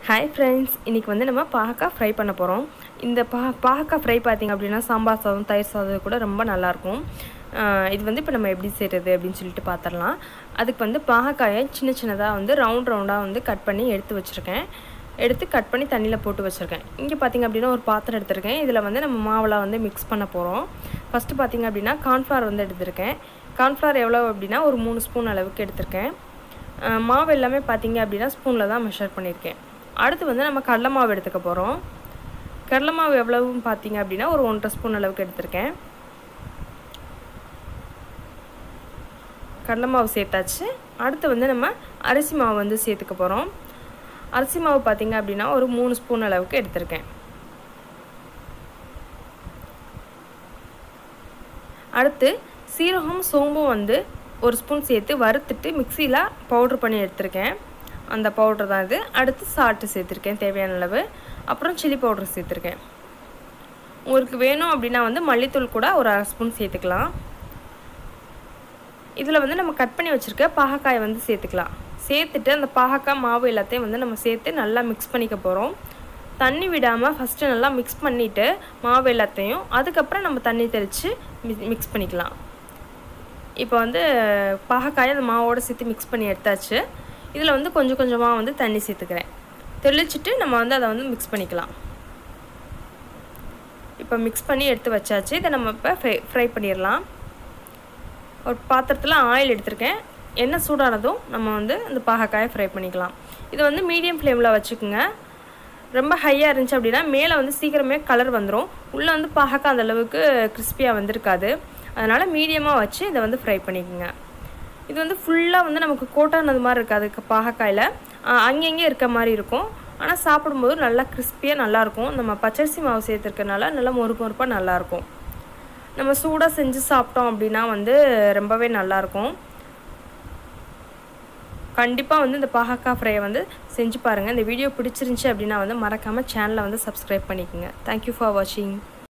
hi friends இன்றைக்கி வந்து நம்ம பாகக்காய் ஃப்ரை பண்ண போகிறோம் இந்த பா பாகக்காய் ஃப்ரை பார்த்திங்க அப்படின்னா சாம்பார் சாதம் தயிர் சாதம் கூட ரொம்ப நல்லாயிருக்கும் இது வந்து இப்போ நம்ம எப்படி செய்கிறது அப்படின்னு சொல்லிட்டு பார்த்துடலாம் அதுக்கு வந்து பாகக்காயை சின்ன சின்னதாக வந்து ரவுண்ட் ரவுண்டாக வந்து கட் பண்ணி எடுத்து வச்சுருக்கேன் எடுத்து கட் பண்ணி தண்ணியில் போட்டு வச்சுருக்கேன் இங்கே பார்த்திங்க அப்படின்னா ஒரு பாத்திரம் எடுத்திருக்கேன் இதில் வந்து நம்ம மாவெலாம் வந்து மிக்ஸ் பண்ண போகிறோம் ஃபஸ்ட்டு பார்த்திங்க அப்படின்னா கார்ன்ஃப்ளவர் வந்து எடுத்திருக்கேன் கார்ன்ஃப்ளவர் எவ்வளோ அப்படின்னா ஒரு மூணு ஸ்பூன் அளவுக்கு எடுத்திருக்கேன் மாவு எல்லாமே பார்த்திங்க அப்படின்னா ஸ்பூனில் தான் மெஷர் பண்ணியிருக்கேன் அடுத்து வந்து நம்ம கடலை மாவு எடுத்துக்க போகிறோம் கடலை மாவு எவ்வளவுன்னு பார்த்தீங்க அப்படின்னா ஒரு ஒன்றரை ஸ்பூன் அளவுக்கு எடுத்திருக்கேன் கடலை மாவு சேர்த்தாச்சு அடுத்து வந்து நம்ம அரிசி மாவு வந்து சேர்த்துக்க போகிறோம் அரிசி மாவு பார்த்திங்க அப்படின்னா ஒரு மூணு ஸ்பூன் அளவுக்கு எடுத்திருக்கேன் அடுத்து சீரகம் சோம்பும் வந்து ஒரு ஸ்பூன் சேர்த்து வறுத்துட்டு மிக்சியில் பவுட்ரு பண்ணி எடுத்திருக்கேன் அந்த பவுட்ரு தான் இது அடுத்து சால்ட்டு சேர்த்துருக்கேன் தேவையான அளவு அப்புறம் சில்லி பவுட்ரு சேர்த்துருக்கேன் உங்களுக்கு வேணும் அப்படின்னா வந்து மல்லித்தூள் கூட ஒரு அரை ஸ்பூன் சேர்த்துக்கலாம் இதில் வந்து நம்ம கட் பண்ணி வச்சுருக்க பாகக்காயை வந்து சேர்த்துக்கலாம் சேர்த்துட்டு அந்த பாகக்காய் மாவு எல்லாத்தையும் வந்து நம்ம சேர்த்து நல்லா மிக்ஸ் பண்ணிக்க போகிறோம் தண்ணி விடாமல் ஃபஸ்ட்டு நல்லா மிக்ஸ் பண்ணிவிட்டு மாவு எல்லாத்தையும் அதுக்கப்புறம் நம்ம தண்ணி தெளித்து மிக்ஸ் பண்ணிக்கலாம் இப்போ வந்து பாகக்காயை அந்த மாவோடு சேர்த்து மிக்ஸ் பண்ணி எடுத்தாச்சு இதில் வந்து கொஞ்சம் கொஞ்சமாக வந்து தண்ணி சேர்த்துக்கிறேன் தெளிச்சுட்டு நம்ம வந்து அதை வந்து மிக்ஸ் பண்ணிக்கலாம் இப்போ மிக்ஸ் பண்ணி எடுத்து வச்சாச்சு இதை நம்ம இப்போ ஃப்ரை ஃப்ரை பண்ணிடலாம் ஒரு பாத்திரத்தில் ஆயில் எடுத்திருக்கேன் எண்ணெய் சூடானதும் நம்ம வந்து இந்த பாகக்காயை ஃப்ரை பண்ணிக்கலாம் இது வந்து மீடியம் ஃப்ளேமில் வச்சுக்கோங்க ரொம்ப ஹையாக இருந்துச்சு அப்படின்னா மேலே வந்து சீக்கிரமே கலர் வந்துடும் உள்ளே வந்து பாகக்காய் அந்தளவுக்கு கிறிஸ்பியாக வந்திருக்காது அதனால் மீடியமாக வச்சு இதை வந்து ஃப்ரை பண்ணிக்கோங்க இது வந்து ஃபுல்லாக வந்து நமக்கு கோட்டானது மாதிரி இருக்காது பாகக்காயில் அங்கங்கே இருக்க மாதிரி இருக்கும் ஆனால் சாப்பிடும்போது நல்லா கிறிஸ்பியாக நல்லாயிருக்கும் நம்ம பச்சரிசி மாவு சேர்த்துருக்கனால நல்லா மொறுப்பு மொறுப்பாக நல்லாயிருக்கும் நம்ம சூடாக செஞ்சு சாப்பிட்டோம் அப்படின்னா வந்து ரொம்பவே நல்லாயிருக்கும் கண்டிப்பாக வந்து இந்த பாகக்காய் ஃப்ரையை வந்து செஞ்சு பாருங்கள் இந்த வீடியோ பிடிச்சிருந்துச்சி அப்படின்னா வந்து மறக்காமல் சேனலை வந்து சப்ஸ்கிரைப் பண்ணிக்கோங்க தேங்க்யூ ஃபார் வாட்சிங்